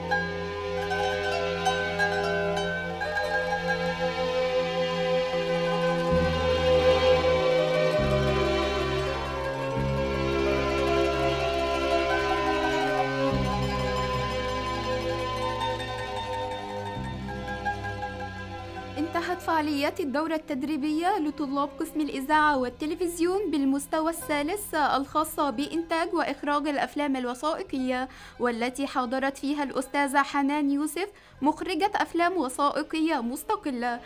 انتهت فعاليات الدورة التدريبية لطلاب قسم الإذاعة والتلفزيون بالمستوى الثالث الخاصة بإنتاج وإخراج الأفلام الوثائقية والتي حاضرت فيها الأستاذة حنان يوسف مخرجة أفلام وثائقية مستقلة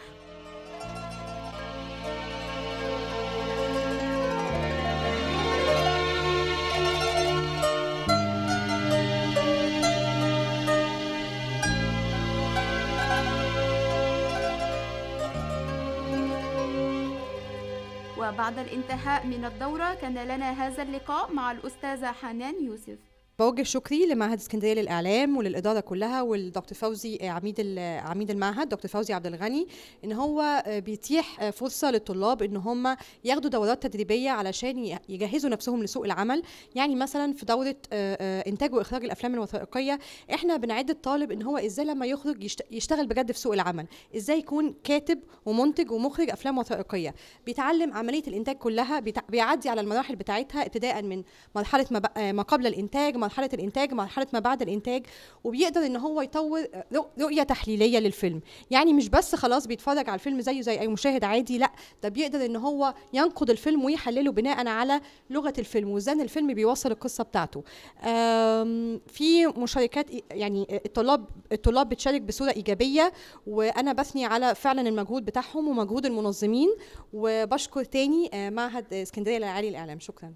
وبعد الانتهاء من الدورة كان لنا هذا اللقاء مع الأستاذة حنان يوسف بوجه شكري لمعهد اسكندريه للاعلام وللاداره كلها والدكتور فوزي آه، عميد ال- عميد المعهد دكتور فوزي عبد الغني ان هو آه، بيتيح آه، فرصه للطلاب ان هم ياخدوا دورات تدريبيه علشان ي- يجهزوا نفسهم لسوق العمل يعني مثلا في دوره آه، آه، انتاج واخراج الافلام الوثائقيه احنا بنعد الطالب ان هو ازاي لما يخرج يشت- يشتغل بجد في سوق العمل ازاي يكون كاتب ومنتج ومخرج افلام وثائقيه بيتعلم عمليه الانتاج كلها بيتع- بيعدي على المراحل بتاعتها ابتداء من مرحله ما, ب- آه، ما قبل الانتاج مرحله الانتاج مرحله ما بعد الانتاج وبيقدر ان هو يطور آه، رؤ- رؤيه تحليليه للفيلم يعني مش بس خلاص بيتفرج على الفيلم زيه زي اي مشاهد عادي لا ده بيقدر ان هو ينقد الفيلم ويحلله بناء على لغه الفيلم وازاي الفيلم بيوصل القصه بتاعته آم، في مشاركات إي- يعني الطلاب الطلاب بتشارك بصوره ايجابيه وانا بثني على فعلا المجهود بتاعهم ومجهود المنظمين وبشكر تاني آه، معهد اسكندريه للعالي الاعلام شكرا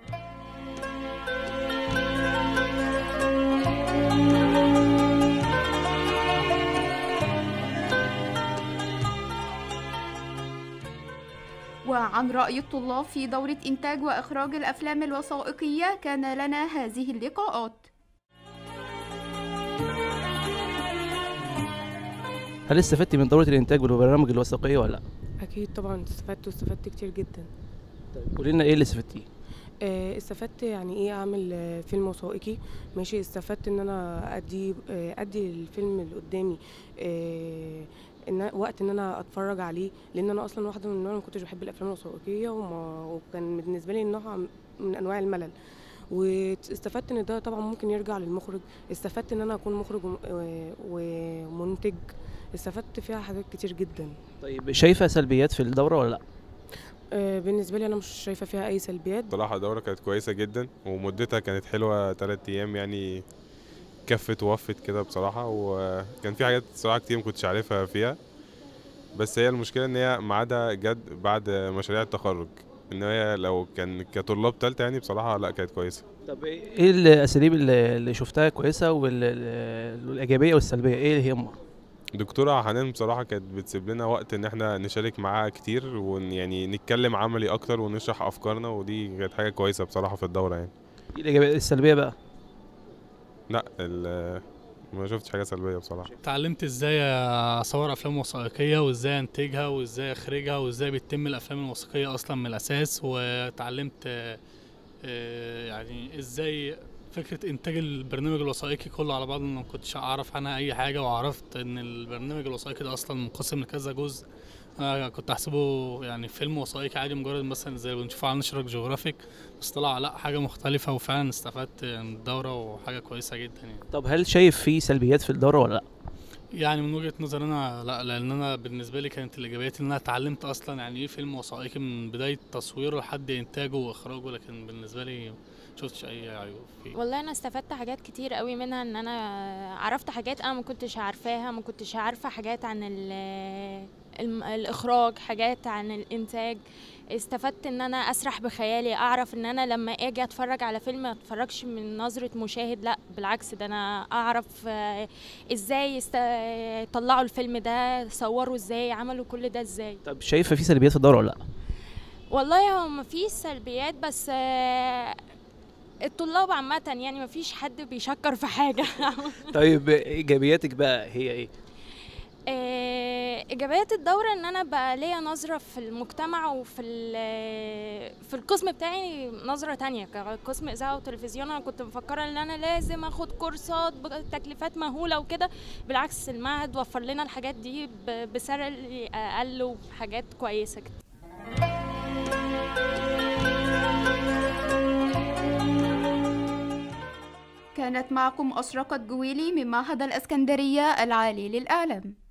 وعن رأي الطلاب في دورة إنتاج وإخراج الأفلام الوثائقية كان لنا هذه اللقاءات هل استفدتي من دورة الإنتاج بالبرامج الوثائقية ولا لا؟ اكيد طبعا استفدت واستفدت كتير جدا طيب قولي لنا إيه اللي استفدتيه؟ آه، استفدت يعني ايه اعمل آه، فيلم وثائقي ماشي استفدت ان انا ادي آه، ادي الفيلم اللي قدامي آه، ان أنا- وقت ان انا اتفرج عليه لان انا اصلا واحده من النوع اللي ما كنتش بحب الافلام الوثائقيه وما وكان بالنسبه لي نوع من انواع الملل واستفدت ان ده طبعا ممكن يرجع للمخرج استفدت ان انا اكون مخرج وم- و- ومنتج استفدت فيها حاجات كتير جدا طيب شايفة سلبيات في الدورة ولا لا؟ آه، بالنسبه لي انا مش شايفه فيها اي سلبيات بصراحة الدورة كانت كويسة جدا ومدتها كانت حلوة تلات أيام يعني كفت ووفت كده بصراحة وكان في حاجات صراحة كتير مكنتش عارفها فيها بس هي المشكلة إن هي ميعادها جد بعد مشاريع التخرج إن هي لو كان كطلاب تالتة يعني بصراحة لا كانت كويسة طب إيه الأساليب اللي اللي شفتها كويسة وال- والإيجابية والسلبية إيه اللي هم؟ دكتورة حنان بصراحة كانت بتسيب لنا وقت إن احنا نشارك معاها كتير ويعني نتكلم عملي أكتر ونشرح أفكارنا ودي كانت حاجة كويسة بصراحة في الدورة يعني إيه الإيجابية السلبية بقى؟ لا ال- ما شفتش حاجة سلبية بصراحة اتعلمت ازاي اصور افلام وثائقيه وازاي انتجها وازاي اخرجها وازاي بيتم الافلام الوثائقيه اصلا من الاساس واتعلمت آه، آه، يعني ازاي فكره انتاج البرنامج الوثائقي كله على بعضه ما كنتش اعرف عنها اي حاجه وعرفت ان البرنامج الوثائقي ده اصلا منقسم لكذا جزء انا كنت احسبه يعني فيلم وثائقي عادي مجرد مثلا زي اللي بنشوفه على نشرك جغرافيك بس طلع لا حاجه مختلفه وفعلا استفدت من الدوره وحاجه كويسه جدا يعني طب هل شايف في سلبيات في الدورة ولا لا؟ يعني من وجهة نظري انا لا لان انا بالنسبه لي كانت الايجابيات ان انا اتعلمت اصلا يعني ايه فيلم وثائقي من بدايه تصويره لحد انتاجه واخراجه لكن بالنسبه لي شفتش اي عيوب فيه والله انا استفدت حاجات كتير قوي منها ان انا عرفت حاجات انا ما كنتش عارفاها ما كنتش عارفه حاجات عن ال- الم- الاخراج حاجات عن الانتاج استفدت ان انا اسرح بخيالي اعرف ان انا لما اجي اتفرج على فيلم ما اتفرجش من نظره مشاهد لا بالعكس ده انا اعرف آه، ازاي يست- طلعوا الفيلم ده صوروا ازاي عملوا كل ده ازاي طب شايفة في سلبيات في الدورة ولا لا؟ والله هو مفيش سلبيات بس آه، الطلاب عامة يعني مفيش حد بيشكر في حاجة طيب إيجابياتك بقى هي إيه؟ آه، ايجابيات الدوره ان انا بقى ليا نظره في المجتمع وفي في القسم بتاعي نظره تانية كقسم اذاعه وتلفزيون انا كنت مفكره ان انا لازم اخد كورسات بتكلفات مهوله وكده بالعكس المعهد وفر لنا الحاجات دي بسعر اقل وحاجات كويسه كده كانت معكم أشرقت جويلي من معهد الإسكندرية العالي للإعلام